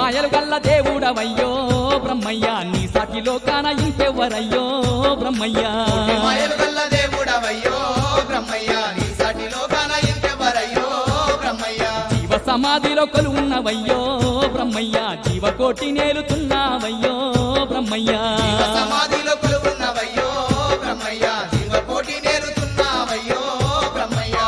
మాయలు గల్ల దేవుడవయ్యో బ్రహ్మయ్య నీ సాటిలో కాన ఇంకెవ్వరయ్యో బ్రహ్మయ్య మాయలు గల్ల దేవుడవయ్యో బ్రహ్మయ్య నీ సాటిలో కాన ఇంకెవరయ్యో బ్రహ్మయ్య జీవ సమాధిలో కొలువున్నవయ్యో బ్రహ్మయ్య జీవకోటి నేలుతున్నావయ్యో బ్రహ్మయ్య సమాధిలో కొలువున్నవయ్యో బ్రహ్మయ్య జీవకోటి నేరుతున్నావయ్యో బ్రహ్మయ్య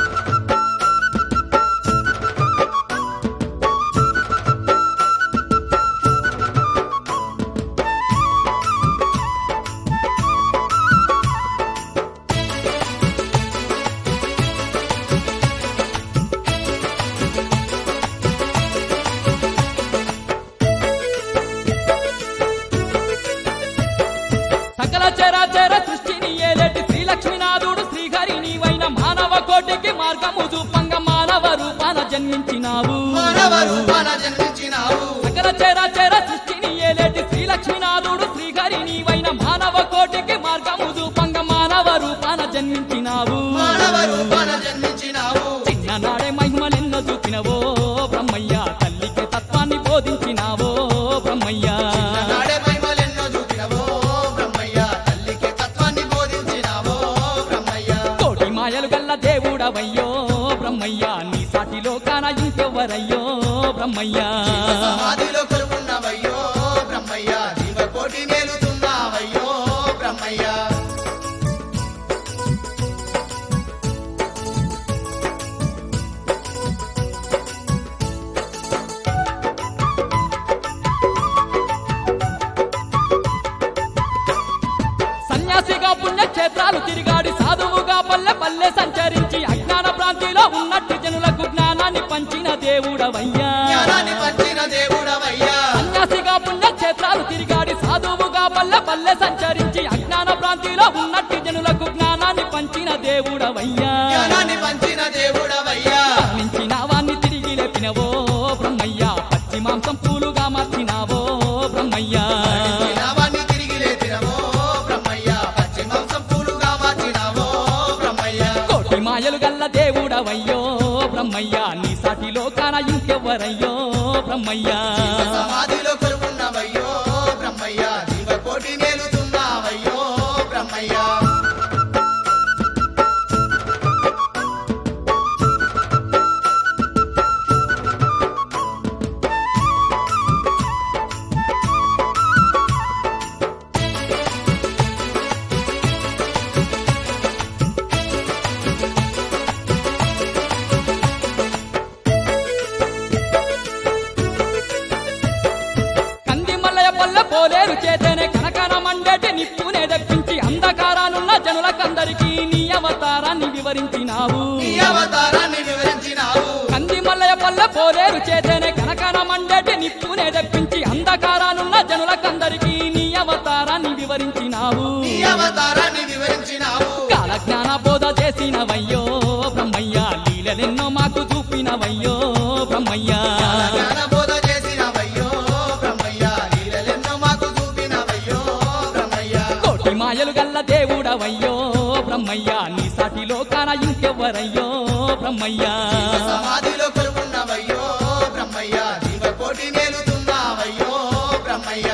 సకల చరాచర సృష్టిని ఏలేటి శ్రీలక్ష్మీనాథుడు శ్రీహరి నీవైన మానవ కోటికి మార్గము చూపంగ మానవ రూపాన జన్మించినావు మానవ రూపాన జన్మించినావు సకల చరాచర సృష్టిని ఏలేటి శ్రీలక్ష్మీనాథుడు శ్రీహరి నీవైన మానవ కోటికి మార్గము చూపంగ మానవ రూపాన జన్మించినావు మానవ రూపాన జన్మించినావు చిన్ననాడే మహిమలెన్నో చూపినవో బ్రహ్మయ్య తల్లికి తత్వాన్ని బోధించినావో బ్రహ్మయ్య నాడే మహిమలెన్నో చూపినవో బ్రహ్మయ్య తల్లికి తత్వాన్ని బోధించినావో బ్రహ్మయ్య కోటి మాయలు గల్ల దేవుడవయ్యో బ్రహ్మయ్య నీ సాటిలో కాన ఇంకెవ్వరయ్యో బ్రహ్మయ్య సమాధిలో కొలువున్నవయ్యో బ్రహ్మయ్య జీవకోటి నేలుతున్నావయ్యో బ్రహ్మయ్య సన్యాసిగా పుణ్యక్షేత్రాలు తిరిగాడి సాధువుగా పల్లె పల్లె సంచరించి అజ్ఞాన ప్రాంతిలో ఉన్నట్టు జనులకు జ్ఞానాన్ని పంచిన దేవుడవయ్యా జ్ఞానాన్ని పంచిన దేవుడవయ్యా సన్యాసిగా పుణ్యక్షేత్రాలు తిరిగాడి సాధువుగా పల్లె పల్లె సంచరించి అజ్ఞాన ప్రాంతిలో ఉన్నట్టు జనులకు జ్ఞానాన్ని పంచిన దేవుడవయ్యా జ్ఞానాన్ని పంచిన దేవుడవయ్యా మరణించిన వాణ్ణి తిరిగి లేపినవో బ్రహ్మయ్య పచ్చి మాంసం పూలుగా మార్చినావో బ్రహ్మయ్య నావాన్ని తిరిగి లేచినవో బ్రహ్మయ్య పచ్చి మాంసం పూలుగా మార్చినావో బ్రహ్మయ్య కోటి మాయలు గల్ల దేవుడవయ్యో బ్రహ్మయ్య నీ సాటిలో కాన ఇంకెవ్వరయ్యో బ్రహ్మయ్య సమాధిలో కొలువున్నవయ్యో బ్రహ్మయ్య జీవకోటి నేలుతున్నావయ్యో బ్రహ్మయ్య కంది మల్లయ్య పల్లె పోలేరు చేతేనే కనకన మండేటి నిప్పునే దక్కించి అంధకారానున్న జనులకందరికీ నీ అవతారాన్ని వివరించినావు నీ అవతారాన్ని వివరించినావు కంది మల్లయ్య పల్లె పోలేరు చేతేనే కనకన మండేటి నిప్పునే దక్కించి అంధకారానున్న జనులకందరికీ నీ అవతారాన్ని వివరించినావు నీ అవతారాన్ని వివరించినావు కాల జ్ఞాన బోధ చేసినవయ్యో బ్రహ్మయ్య లీలలెన్నో మాకు చూపినవయ్యో బ్రహ్మయ్య జ్ఞానబోధ చేసినవయ్యో బ్రహ్మయ్య లీలలెన్నో మాకు చూపినవయ్యో బ్రహ్మయ్య కోటి మాయలు గల్ల దేవుడవయ్యో బ్రహ్మయ్య నీ సాటిలో కాన ఇంకెవ్వరయ్యో బ్రహ్మయ్య సమాధిలో కొలువున్నవయ్యో బ్రహ్మయ్య జీవకోటి నేలుతున్నావయ్యో బ్రహ్మయ్య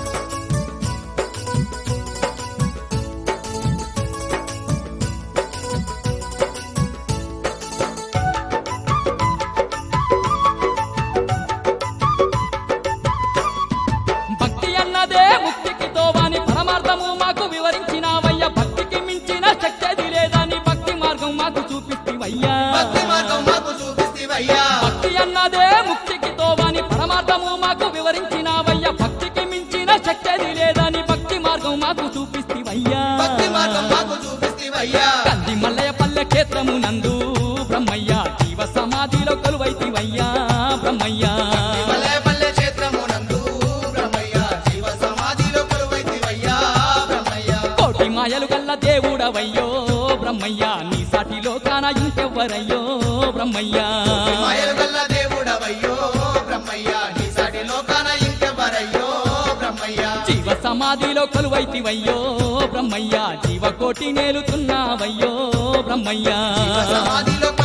భక్తి అన్నదే ముక్తికి తోవాని పరమార్థము మాకు వివరించినావయ్య భక్తికి మించిన శక్తి లేదని భక్తి మార్గం మాకు చూపిస్తివయ్యా భక్తి మార్గం మాకు చూపిస్తివయ్యా భక్తి అన్నదే ముక్తికి తోవాని పరమార్థము మాకు వివరించినావయ్య భక్తికి మించిన శక్తి లేదని భక్తి మార్గం మాకు చూపిస్తివయ్యా భక్తి మార్గం మాకు చూపిస్తివయ్యా కంది మల్లయ్య పల్లె క్షేత్రము నందు బ్రహ్మయ్య జీవ సమాధిలో కొలువైతివయ్యా బ్రహ్మయ్య పల్లె పల్లె క్షేత్రమునందు బ్రహ్మయ్య జీవ సమాధిలో కొలువైతివయ్యా బ్రహ్మయ్య కోటి మాయలు గల్ల దేవుడవయ్యో బ్రహ్మయ్య నీ సాటిలో కాన ఇంకెవ్వరయ్యో బ్రహ్మయ్య మాయలు గల్ల దేవుడవయ్యో బ్రహ్మయ్య నీ సాటి లోకాన ఇంకెవరయ్యో బ్రహ్మయ్య జీవ సమాధిలో కొలువైతివయ్యో బ్రహ్మయ్య జీవకోటి నేలుతున్నావయ్యో బ్రహ్మయ్య సమాధిలో